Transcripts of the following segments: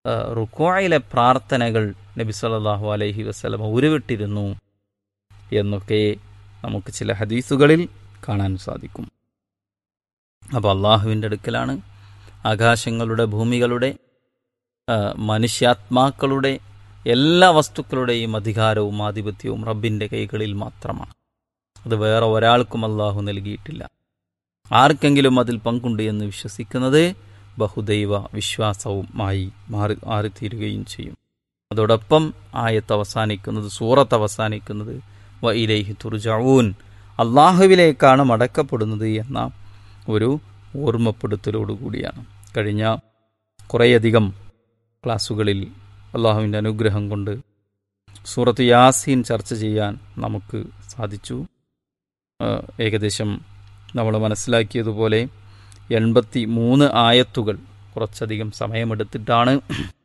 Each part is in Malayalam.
റുക്കോയിലെ പ്രാർത്ഥനകൾ നബി സല്ലല്ലാഹു അലൈഹി വസല്ലമ ഉരുവിട്ടിരുന്നു എന്നൊക്കെ നമുക്ക് ചില ഹദീസുകളിൽ കാണാൻ സാധിക്കും അപ്പോൾ അള്ളാഹുവിൻ്റെ അടുക്കലാണ് ആകാശങ്ങളുടെ ഭൂമികളുടെ ആ, മനുഷ്യാത്മാക്കളുടെ എല്ലാ വസ്തുക്കളുടെയും അധികാരവും ആധിപത്യവും റബ്ബിൻ്റെ കൈകളിൽ മാത്രമാണ് അത് വേറെ ഒരാൾക്കും അള്ളാഹു നൽകിയിട്ടില്ല ആർക്കെങ്കിലും അതിൽ പങ്കുണ്ട് എന്ന് വിശ്വസിക്കുന്നത് ബഹുദൈവ വിശ്വാസവുമായി മാറി മാറിത്തീരുകയും ചെയ്യും അതോടൊപ്പം ആയത്ത് അവസാനിക്കുന്നത് സൂറത്ത് അവസാനിക്കുന്നത് വ ഇലൈഹി തുർജഊൻ അള്ളാഹുവിലേക്കാണ് മടക്കപ്പെടുന്നത് എന്ന ഒരു ഓർമ്മപ്പെടുത്തലോടുകൂടിയാണ് കഴിഞ്ഞ കുറേയധികം ക്ലാസ്സുകളിൽ അള്ളാഹുവിൻ്റെ അനുഗ്രഹം കൊണ്ട് സൂറത്ത് യാസീൻ ചർച്ച ചെയ്യാൻ നമുക്ക് സാധിച്ചു ആ, ഏകദേശം നമ്മൾ മനസ്സിലാക്കിയതുപോലെ എൺപത്തി മൂന്ന് ആയത്തുകൾ കുറച്ചധികം സമയമെടുത്തിട്ടാണ്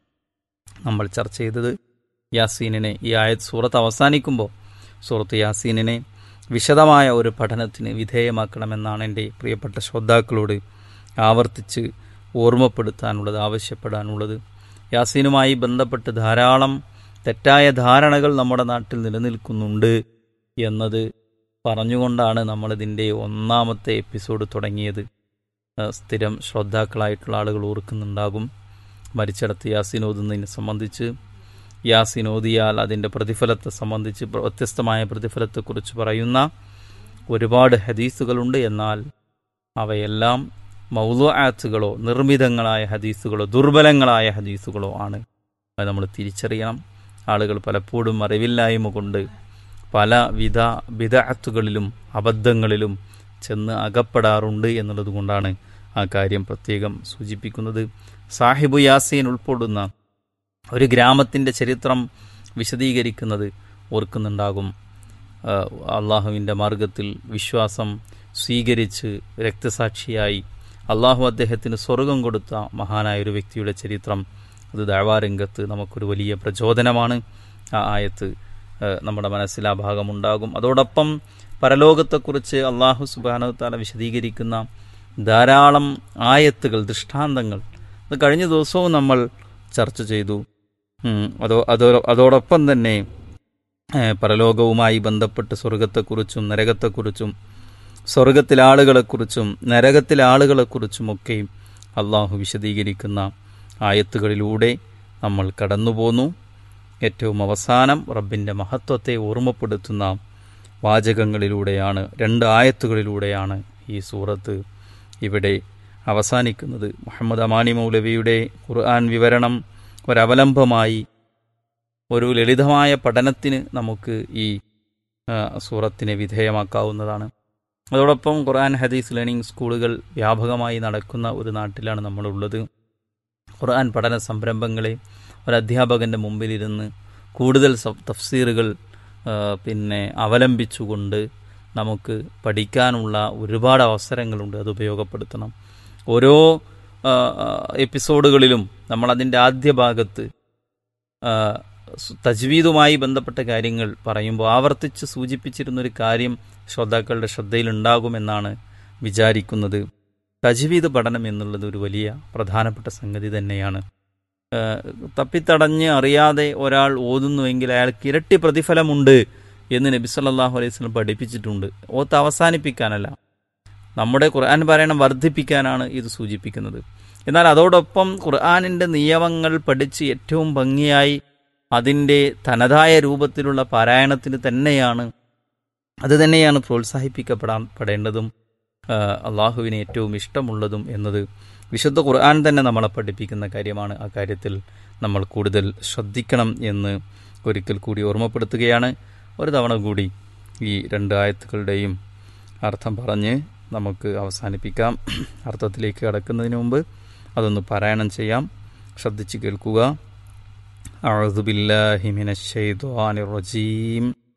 നമ്മൾ ചർച്ച ചെയ്തത് യാസീനിനെ ഈ ആയത് സൂറത്ത് അവസാനിക്കുമ്പോൾ സൂറത്ത് യാസീനിനെ വിശദമായ ഒരു പഠനത്തിന് വിധേയമാക്കണമെന്നാണ് എൻ്റെ പ്രിയപ്പെട്ട ശ്രോതാക്കളോട് ആവർത്തിച്ച് ഓർമ്മപ്പെടുത്താനുള്ളത് ആവശ്യപ്പെടാനുള്ളത് യാസീനുമായി ബന്ധപ്പെട്ട് ധാരാളം തെറ്റായ ധാരണകൾ നമ്മുടെ നാട്ടിൽ നിലനിൽക്കുന്നുണ്ട് എന്നത് പറഞ്ഞുകൊണ്ടാണ് നമ്മളിതിൻ്റെ ഒന്നാമത്തെ എപ്പിസോഡ് തുടങ്ങിയത് ആ, സ്ഥിരം ശ്രോതാക്കളായിട്ടുള്ള ആളുകൾ ഓർക്കുന്നുണ്ടാകും മരിച്ചിടത്ത് യാസീൻ ഓതുന്നതിനെ സംബന്ധിച്ച് യാസീൻ ഓതിയാൽ അതിൻ്റെ പ്രതിഫലത്തെ സംബന്ധിച്ച് പ്ര- വ്യത്യസ്തമായ പ്രതിഫലത്തെക്കുറിച്ച് പറയുന്ന ഒരുപാട് ഹദീസുകളുണ്ട് എന്നാൽ അവയെല്ലാം മൗലു ആത്തുകളോ നിർമ്മിതങ്ങളായ ഹദീസുകളോ ദുർബലങ്ങളായ ഹദീസുകളോ ആണ് അത് നമ്മൾ തിരിച്ചറിയണം ആളുകൾ പലപ്പോഴും അറിവില്ലായ്മ കൊണ്ട് പല വിധ വിദഅത്തുകളിലും അബദ്ധങ്ങളിലും ചെന്ന് അകപ്പെടാറുണ്ട് എന്നുള്ളത് കൊണ്ടാണ് ആ കാര്യം പ്രത്യേകം സൂചിപ്പിക്കുന്നത് സാഹിബു യാസീൻ ഉൾപ്പെടുന്ന ഒരു ഗ്രാമത്തിൻ്റെ ചരിത്രം വിശദീകരിക്കുന്നത് ഓർക്കുന്നുണ്ടാകും ആ, അള്ളാഹുവിൻ്റെ മാർഗത്തിൽ വിശ്വാസം സ്വീകരിച്ച് രക്തസാക്ഷിയായി അള്ളാഹു അദ്ദേഹത്തിന് സ്വർഗം കൊടുത്ത മഹാനായ ഒരു വ്യക്തിയുടെ ചരിത്രം അത് ദാവാരംഗത്ത് നമുക്കൊരു വലിയ പ്രചോദനമാണ് ആ ആയത്ത് ആ, നമ്മുടെ മനസ്സിൽ ആ ഭാഗമുണ്ടാകും അതോടൊപ്പം പരലോകത്തെക്കുറിച്ച് അള്ളാഹു സുബാനു താല വിശദീകരിക്കുന്ന ധാരാളം ആയത്തുകൾ ദൃഷ്ടാന്തങ്ങൾ അത് കഴിഞ്ഞ ദിവസവും നമ്മൾ ചർച്ച ചെയ്തു ഉം, അതോ അതോ അതോടൊപ്പം തന്നെ ഏഹ്, പരലോകവുമായി ബന്ധപ്പെട്ട് സ്വർഗത്തെക്കുറിച്ചും നരകത്തെക്കുറിച്ചും സ്വർഗത്തിലെ ആളുകളെക്കുറിച്ചും നരകത്തിലെ ആളുകളെക്കുറിച്ചുമൊക്കെ അള്ളാഹു വിശദീകരിക്കുന്ന ആയത്തുകളിലൂടെ നമ്മൾ കടന്നുപോന്നു ഏറ്റവും അവസാനം റബ്ബിൻ്റെ മഹത്വത്തെ ഓർമ്മപ്പെടുത്തുന്ന വാചകങ്ങളിലൂടെയാണ് രണ്ട് ആയത്തുകളിലൂടെയാണ് ഈ സൂറത്ത് ഇവിടെ അവസാനിക്കുന്നത് മുഹമ്മദ് അമാനി മൗലവിയുടെ ഖുർആൻ വിവരണം ഒരവലംബമായി ഒരു ലളിതമായ പഠനത്തിന് നമുക്ക് ഈ ആ, സൂറത്തിനെ വിധേയമാക്കാവുന്നതാണ് അതോടൊപ്പം ഖുർആൻ ഹദീസ് ലേണിംഗ് സ്കൂളുകൾ വ്യാപകമായി നടക്കുന്ന ഒരു നാട്ടിലാണ് നമ്മളുള്ളത് ഖുർആൻ പഠന സംരംഭങ്ങളെ ഒരു അധ്യാപകൻ്റെ മുമ്പിലിരുന്ന് കൂടുതൽ സ- തഫ്സീറുകൾ ആ, പിന്നെ അവലംബിച്ചുകൊണ്ട് നമുക്ക് പഠിക്കാനുള്ള ഒരുപാട് അവസരങ്ങളുണ്ട് അത് ഉപയോഗപ്പെടുത്തണം ഓരോ ആ, ആ, എപ്പിസോഡുകളിലും നമ്മളതിൻ്റെ ആദ്യ ഭാഗത്ത് ആ, സ് തജ്വീദുമായി ബന്ധപ്പെട്ട കാര്യങ്ങൾ പറയുമ്പോൾ ആവർത്തിച്ച് സൂചിപ്പിച്ചിരുന്നൊരു കാര്യം ശ്രോതാക്കളുടെ ശ്രദ്ധയിലുണ്ടാകുമെന്നാണ് വിചാരിക്കുന്നത് തജ്വീദ് പഠനം എന്നുള്ളത് ഒരു വലിയ പ്രധാനപ്പെട്ട സംഗതി തന്നെയാണ് ആ, തപ്പിത്തടഞ്ഞ് അറിയാതെ ഒരാൾ ഓതുന്നുവെങ്കിൽ അയാൾക്ക് ഇരട്ടി പ്രതിഫലമുണ്ട് എന്ന് നബി സല്ലല്ലാഹു അലൈഹി വസല്ലം പഠിപ്പിച്ചിട്ടുണ്ട് ഓത്ത് അവസാനിപ്പിക്കാനല്ല നമ്മുടെ ഖുർആൻ പാരായണം വർദ്ധിപ്പിക്കാനാണ് ഇത് സൂചിപ്പിക്കുന്നത് എന്നാൽ അതോടൊപ്പം ഖുർആാനിൻ്റെ നിയമങ്ങൾ പഠിച്ച് ഏറ്റവും ഭംഗിയായി അതിൻ്റെ തനതായ രൂപത്തിലുള്ള പാരായണത്തിന് തന്നെയാണ് അത് തന്നെയാണ് പ്രോത്സാഹിപ്പിക്കപ്പെടാൻ പെടേണ്ടതും ആ, അള്ളാഹുവിന് ഏറ്റവും ഇഷ്ടമുള്ളതും എന്നത് വിശുദ്ധ ഖുർആൻ തന്നെ നമ്മളെ പഠിപ്പിക്കുന്ന കാര്യമാണ് ആ കാര്യത്തിൽ നമ്മൾ കൂടുതൽ ശ്രദ്ധിക്കണം എന്ന് ഒരിക്കൽ കൂടി ഓർമ്മപ്പെടുത്തുകയാണ് ഒരു തവണ കൂടി ഈ രണ്ട് ആയത്തുകളുടെയും അർത്ഥം പറഞ്ഞ് നമുക്ക് അവസാനിപ്പിക്കാം അർത്ഥത്തിലേക്ക് കടക്കുന്നതിന് മുമ്പ് അതൊന്ന് പാരായണം ചെയ്യാം ശ്രദ്ധിച്ച് കേൾക്കുക أعوذ بالله من الشيطان الرجيم